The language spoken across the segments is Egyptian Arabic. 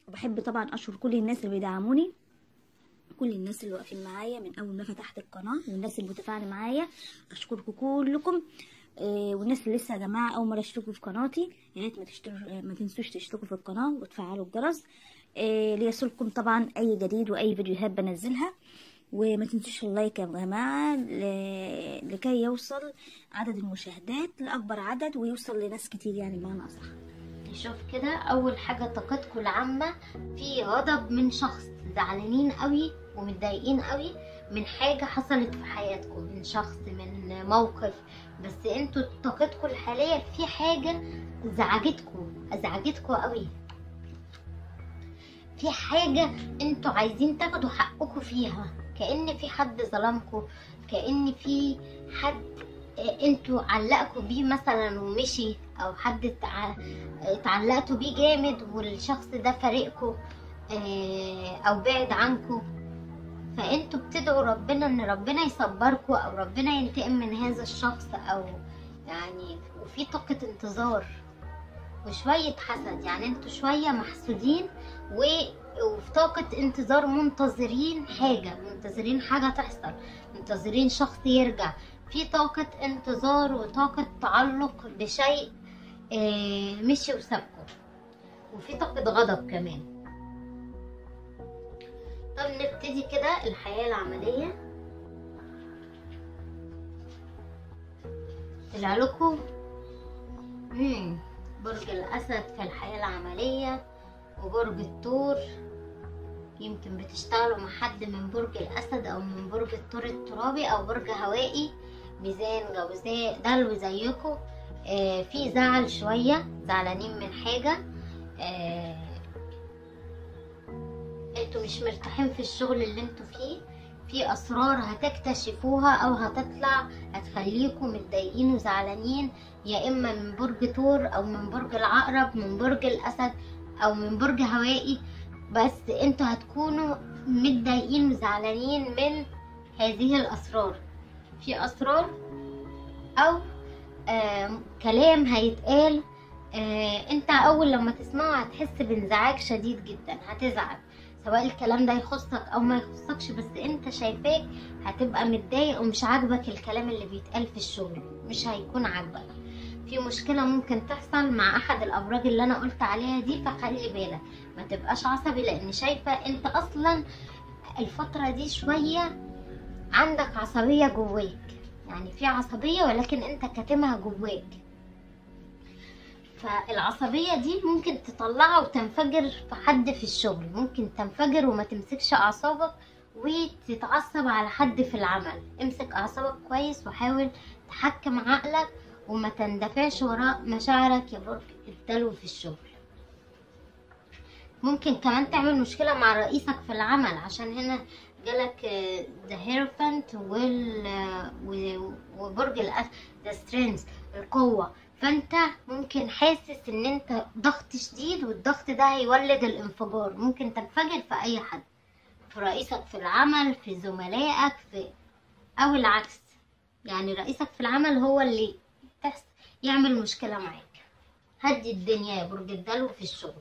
وبحب طبعا اشكر كل الناس اللي بيدعموني كل الناس اللي واقفين معايا من اول ما فتحت القناه والناس اللي متفاعله معايا اشكركم كلكم آه، والناس اللي لسه يا جماعه اول مره اشتركوا في قناتي يا ريت ما تشتروا ما تنسوش تشتركوا في القناه وتفعلوا الجرس آه، ليصلكم طبعا اي جديد واي فيديوهات بنزلها وما تنسوش اللايك يا جماعه ل- لكي يوصل عدد المشاهدات لاكبر عدد ويوصل لناس كتير يعني بمعنى اصح نشوف كده اول حاجه طاقتكم العامه في غضب من شخص زعلانين قوي ومتضايقين قوي من حاجه حصلت في حياتكم من شخص من موقف بس انتوا طاقتكم الحاليه في حاجه زعجتكم ازعجتكم قوي في حاجه انتوا عايزين تاخدوا حقكم فيها كأن في حد ظلمكم كأن في حد آه، انتوا علقكوا بيه مثلا ومشي او حد اتع- اتعلقتوا بيه جامد والشخص ده فارقكوا آه، او بعد عنكم فانتوا بتدعوا ربنا ان ربنا يصبركوا او ربنا ينتقم من هذا الشخص او يعني وفي طاقة انتظار وشوية حسد يعني انتوا شوية محسودين و... وفي طاقة انتظار منتظرين حاجة منتظرين حاجة تحصل منتظرين شخص يرجع في طاقة انتظار وطاقة تعلق بشيء آه، مشي وسابكم وفي طاقة غضب كمان طب نبتدي كده الحياة العملية طلع لكم مم، برج الأسد في الحياة العملية وبرج الثور يمكن بتشتغلوا مع حد من برج الأسد أو من برج الثور الترابي أو برج هوائي ميزان جوزاء دلو زيكم آه في زعل شوية زعلانين من حاجة آه انتوا مش مرتاحين في الشغل اللي انتوا فيه في اسرار هتكتشفوها او هتطلع هتخليكم متضايقين وزعلانين يا اما من برج ثور او من برج العقرب من برج الاسد او من برج هوائي بس انتوا هتكونوا متضايقين وزعلانين من هذه الاسرار في اسرار او آه كلام هيتقال آه انت اول لما تسمعه هتحس بانزعاج شديد جدا هتزعل سواء الكلام ده يخصك او ما يخصكش بس انت شايفاك هتبقى متضايق ومش عاجبك الكلام اللي بيتقال في الشغل مش هيكون عاجبك في مشكلة ممكن تحصل مع احد الابراج اللي انا قلت عليها دي فخلي بالك ما تبقاش عصبي لان شايفة انت اصلا الفترة دي شوية عندك عصبية جواك يعني في عصبية ولكن انت كاتمها جواك فالعصبية دي ممكن تطلعها وتنفجر في حد في الشغل ممكن تنفجر وما تمسكش أعصابك وتتعصب على حد في العمل امسك أعصابك كويس وحاول تحكم عقلك وما تندفعش وراء مشاعرك يا برج الدلو في الشغل ممكن كمان تعمل مشكلة مع رئيسك في العمل عشان هنا جالك ذا هيرفنت وال آه، و- وبرج الأسد ذا سترينث القوة فانت ممكن حاسس ان انت ضغط شديد والضغط ده هيولد الانفجار ممكن تنفجر في اي حد في رئيسك في العمل في زملائك في او العكس يعني رئيسك في العمل هو اللي تحس يعمل مشكلة معاك هدي الدنيا يا برج الدلو في الشغل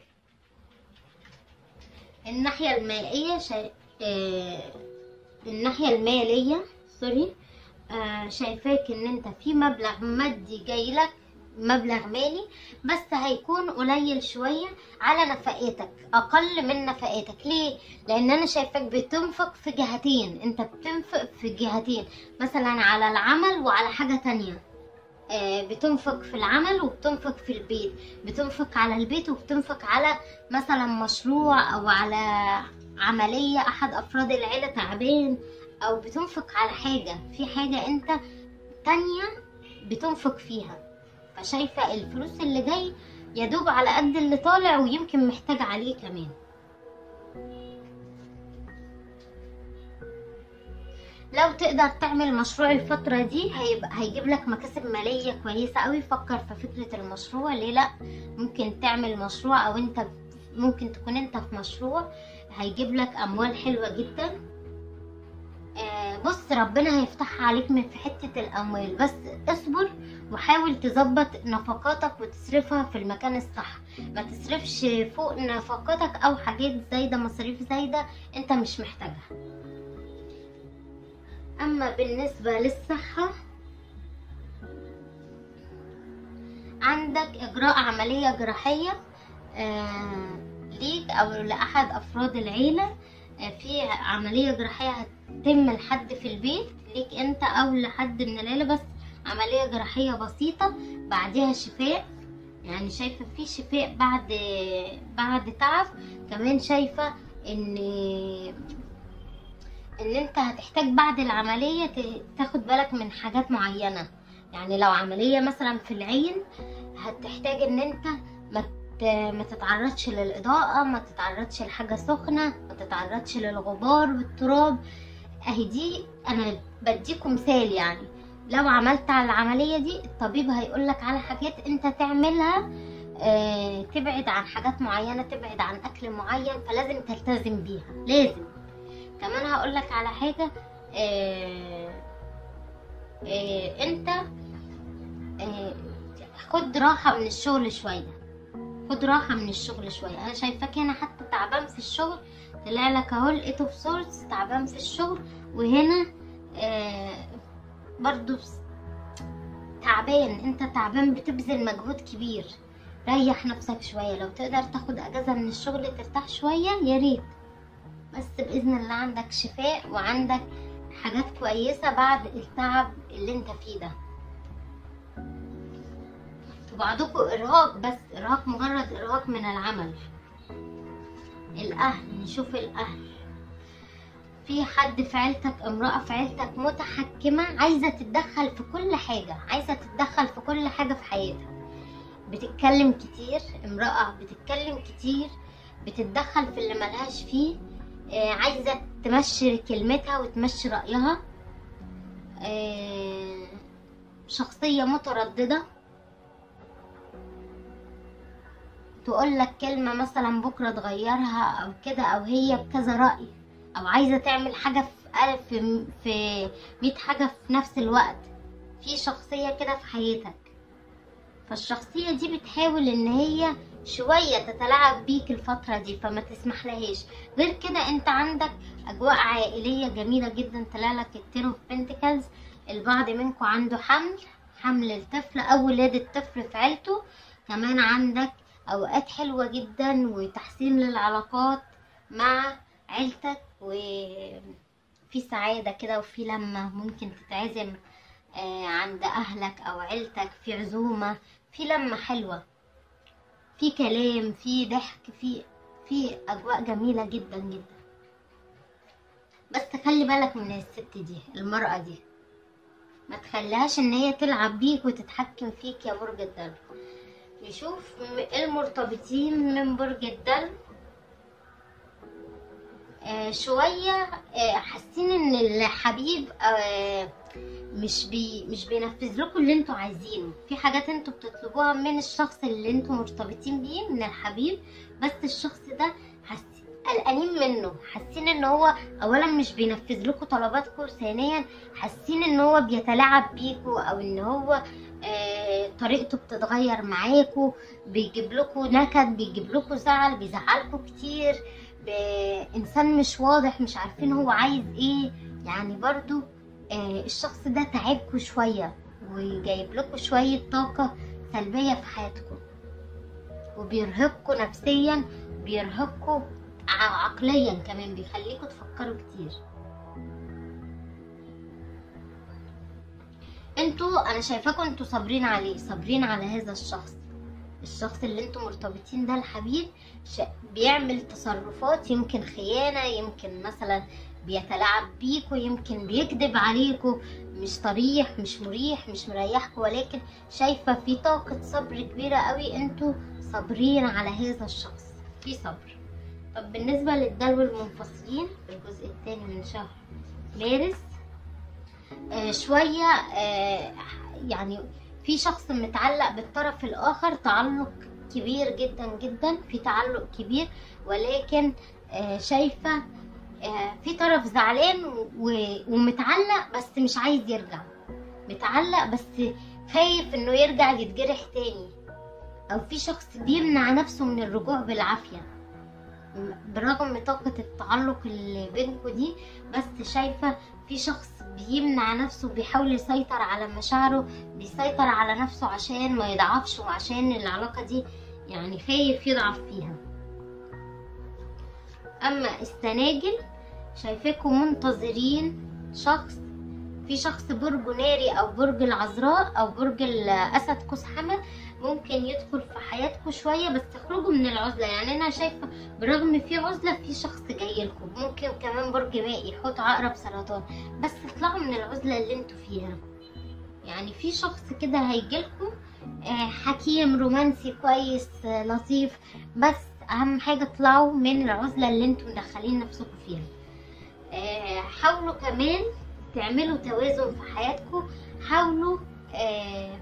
الناحية المائية شا... آه... الناحية المالية سوري آه شايفاك ان انت في مبلغ مادي جاي لك مبلغ مالي بس هيكون قليل شوية على نفقاتك أقل من نفقاتك ليه؟ لأن أنا شايفاك بتنفق في جهتين أنت بتنفق في جهتين مثلا على العمل وعلى حاجة تانية آه، بتنفق في العمل وبتنفق في البيت بتنفق على البيت وبتنفق على مثلا مشروع أو على عملية أحد أفراد العيلة تعبان أو بتنفق على حاجة في حاجة أنت تانية بتنفق فيها فشايفة الفلوس اللي جاي يدوب على قد اللي طالع ويمكن محتاج عليه كمان لو تقدر تعمل مشروع الفترة دي هيبقى هيجيب لك مكاسب مالية كويسة قوي فكر في فكرة المشروع ليه لا ممكن تعمل مشروع او انت ممكن تكون انت في مشروع هيجيب لك اموال حلوة جدا آه، بص ربنا هيفتحها عليك من في حتة الأموال بس اصبر وحاول تظبط نفقاتك وتصرفها في المكان الصح ما تصرفش فوق نفقتك او حاجات زايده مصاريف زايده انت مش محتاجها اما بالنسبه للصحه عندك اجراء عمليه جراحيه آه ليك او لاحد افراد العيله آه في عمليه جراحيه هتتم لحد في البيت ليك انت او لحد من العيله بس عمليه جراحيه بسيطه بعدها شفاء يعني شايفه في شفاء بعد بعد تعب كمان شايفه ان ان انت هتحتاج بعد العمليه ت- تاخد بالك من حاجات معينه يعني لو عمليه مثلا في العين هتحتاج ان انت ما ت- ما تتعرضش للاضاءه ما تتعرضش لحاجه سخنه ما تتعرضش للغبار والتراب اهي دي انا بديكم مثال يعني لو عملت على العمليه دي الطبيب هيقولك على حاجات انت تعملها آه، تبعد عن حاجات معينه تبعد عن اكل معين فلازم تلتزم بيها لازم كمان هقولك على حاجه آه، آه، انت آه، خد راحه من الشغل شويه خد راحه من الشغل شويه انا شايفاك هنا حتى تعبان في الشغل طلع لك اهو لقيته في سورس تعبان في الشغل وهنا آه برضو بس- تعبان انت تعبان بتبذل مجهود كبير ريح نفسك شويه لو تقدر تاخد اجازه من الشغل ترتاح شويه يا ريت بس باذن الله عندك شفاء وعندك حاجات كويسه بعد التعب اللي انت فيه ده وبعضكم ارهاق بس ارهاق مجرد ارهاق من العمل الاهل نشوف الاهل في حد في عيلتك امرأة في عيلتك متحكمة عايزة تتدخل في كل حاجة عايزة تتدخل في كل حاجة في حياتك بتتكلم كتير امرأة بتتكلم كتير بتتدخل في اللي ملهاش فيه آه، عايزة تمشي كلمتها وتمشي رأيها آه، شخصية مترددة تقول لك كلمة مثلا بكرة تغيرها أو كده أو هي بكذا رأي أو عايزة تعمل حاجة في ألف في في مية حاجة في نفس الوقت في شخصية كده في حياتك فالشخصية دي بتحاول إن هي شوية تتلاعب بيك الفترة دي فما تسمح لهاش غير كده انت عندك أجواء عائلية جميلة جدا طلع لك التيرو في بنتكلز البعض منكم عنده حمل حمل الطفل أو ولادة طفل في عيلته كمان عندك أوقات حلوة جدا وتحسين للعلاقات مع عيلتك وفي سعادة كده وفي لمة ممكن تتعزم آه، عند أهلك أو عيلتك في عزومة في لمة حلوة في كلام في ضحك في في أجواء جميلة جدا جدا بس خلي بالك من الست دي المرأة دي ما تخليهاش ان هي تلعب بيك وتتحكم فيك يا برج الدلو نشوف م- المرتبطين من برج الدلو آه شوية آه حاسين ان الحبيب آه مش بي مش بينفذ لكم اللي انتوا عايزينه في حاجات انتوا بتطلبوها من الشخص اللي انتوا مرتبطين بيه من الحبيب بس الشخص ده حاسين قلقانين منه حاسين ان هو اولا مش بينفذ لكم طلباتكم ثانيا حاسين ان هو بيتلاعب بيكوا او ان هو آه، طريقته بتتغير معاكوا بيجيب لكم نكد بيجيب لكم زعل بيزعلكوا كتير ب- انسان مش واضح مش عارفين هو عايز ايه يعني برضو آه، الشخص ده تعبكوا شوية وجايب لكم شوية طاقة سلبية في حياتكم وبيرهقكوا نفسيا بيرهقكوا ع- عقليا كمان بيخليكوا تفكروا كتير انتوا انا شايفاكم انتوا صابرين عليه صابرين على هذا الشخص الشخص اللي انتوا مرتبطين ده الحبيب ش- بيعمل تصرفات يمكن خيانة يمكن مثلا بيتلاعب بيكوا يمكن بيكذب عليكوا مش صريح مش مريح مش مريحكوا ولكن شايفة في طاقة صبر كبيرة قوي انتوا صابرين على هذا الشخص في صبر طب بالنسبة للدلو المنفصلين الجزء الثاني من شهر مارس آه شوية آه يعني في شخص متعلق بالطرف الآخر تعلق كبير جدا جدا في تعلق كبير ولكن آه شايفة آه في طرف زعلان و- ومتعلق بس مش عايز يرجع متعلق بس خايف انه يرجع يتجرح تاني او في شخص بيمنع نفسه من الرجوع بالعافيه برغم طاقة التعلق اللي بينكوا دي بس شايفة في شخص بيمنع نفسه بيحاول يسيطر على مشاعره بيسيطر على نفسه عشان ما يضعفش وعشان العلاقة دي يعني خايف يضعف فيها اما السناجل شايفاكم منتظرين شخص في شخص برج ناري او برج العذراء او برج الاسد قوس حمل ممكن يدخل في حياتكم شويه بس تخرجوا من العزله يعني انا شايفه برغم في عزله في شخص جاي لكم ممكن كمان برج مائي حوت عقرب سرطان بس اطلعوا من العزله اللي انتوا فيها يعني في شخص كده هيجيلكم آه، حكيم رومانسي كويس آه، لطيف بس اهم حاجه اطلعوا من العزله اللي انتوا مدخلين نفسكم فيها آه، حاولوا كمان تعملوا توازن في حياتكم حاولوا آه،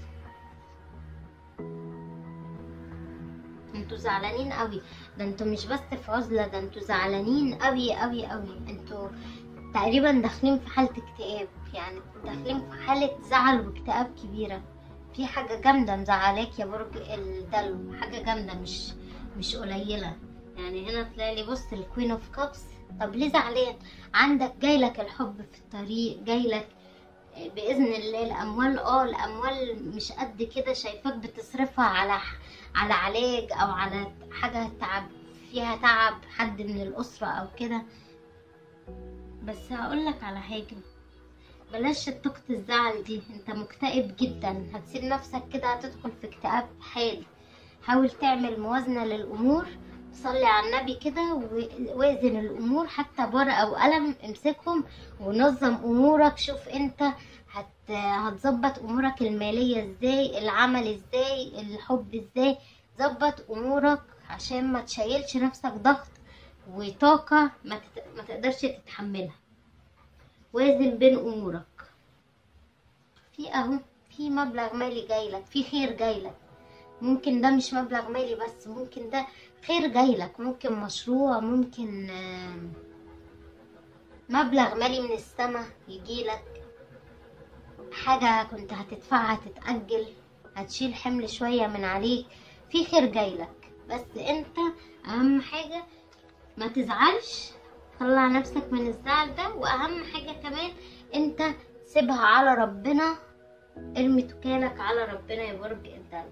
انتوا زعلانين قوي ده انتوا مش بس في عزله ده انتوا زعلانين قوي قوي قوي انتوا تقريبا داخلين في حاله اكتئاب يعني داخلين في حاله زعل واكتئاب كبيره في حاجه جامده مزعلاك يا برج الدلو حاجه جامده مش مش قليله يعني هنا طلع لي بص الكوين اوف كابس طب ليه زعلان عندك جايلك الحب في الطريق جايلك باذن الله الاموال اه الاموال مش قد كده شايفاك بتصرفها على على علاج او على حاجه تعب فيها تعب حد من الاسره او كده بس هقول لك على حاجه بلاش طاقة الزعل دي انت مكتئب جدا هتسيب نفسك كده هتدخل في اكتئاب حاد حاول تعمل موازنة للأمور صلي على النبي كده ووازن الأمور حتى بورقة وقلم امسكهم ونظم أمورك شوف انت هت... هتظبط أمورك المالية ازاي العمل ازاي الحب ازاي ظبط أمورك عشان ما تشيلش نفسك ضغط وطاقة ما, تت... ما تقدرش تتحملها وازن بين امورك في اهو في مبلغ مالي جايلك في خير جايلك ممكن ده مش مبلغ مالي بس ممكن ده خير جايلك ممكن مشروع ممكن آم، مبلغ مالي من السما يجيلك حاجة كنت هتدفعها تتأجل هتشيل حمل شوية من عليك في خير جايلك بس انت اهم حاجة ما تزعلش طلع نفسك من الزعل ده واهم حاجة كمان انت سيبها على ربنا ارمي تكالك على ربنا يا برج الدلو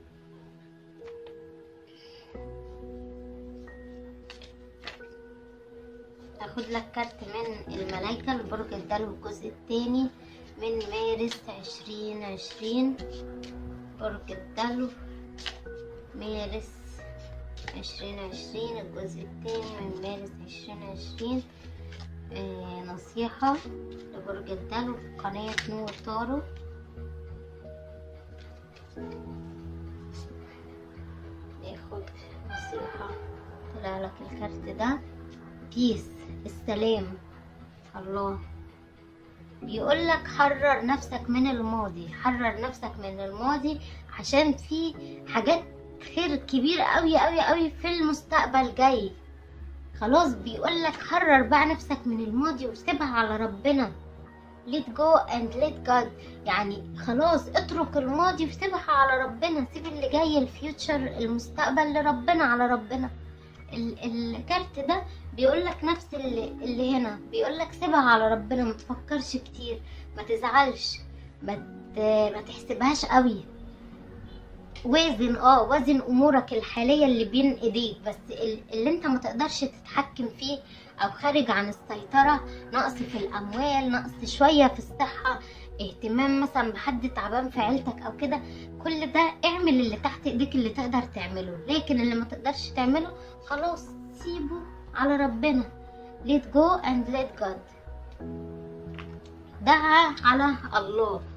اخد لك كارت من الملايكة لبرج الدلو الجزء التاني من مارس عشرين عشرين برج الدلو مارس عشرين عشرين الجزء التاني من مارس عشرين عشرين آه نصيحة لبرج الدلو في قناة نور طارو ناخد نصيحة طلع لك الكارت ده بيس السلام الله بيقول لك حرر نفسك من الماضي حرر نفسك من الماضي عشان في حاجات خير كبير قوي قوي قوي في المستقبل جاي خلاص بيقول لك حرر بقى نفسك من الماضي وسيبها على ربنا let go and let God يعني خلاص اترك الماضي وسيبها على ربنا سيب اللي جاي الفيوتشر المستقبل لربنا على ربنا ال- الكارت ده بيقول لك نفس اللي, اللي هنا بيقول لك سيبها على ربنا ما تفكرش كتير ما تزعلش ما ت- ما تحسبهاش قوي وازن اه وازن امورك الحاليه اللي بين ايديك بس ال- اللي انت ما تقدرش تتحكم فيه او خارج عن السيطره نقص في الاموال نقص شويه في الصحه اهتمام مثلا بحد تعبان في عيلتك او كده كل ده اعمل اللي تحت ايديك اللي تقدر تعمله لكن اللي ما تقدرش تعمله خلاص سيبه على ربنا let go and let God دعا على الله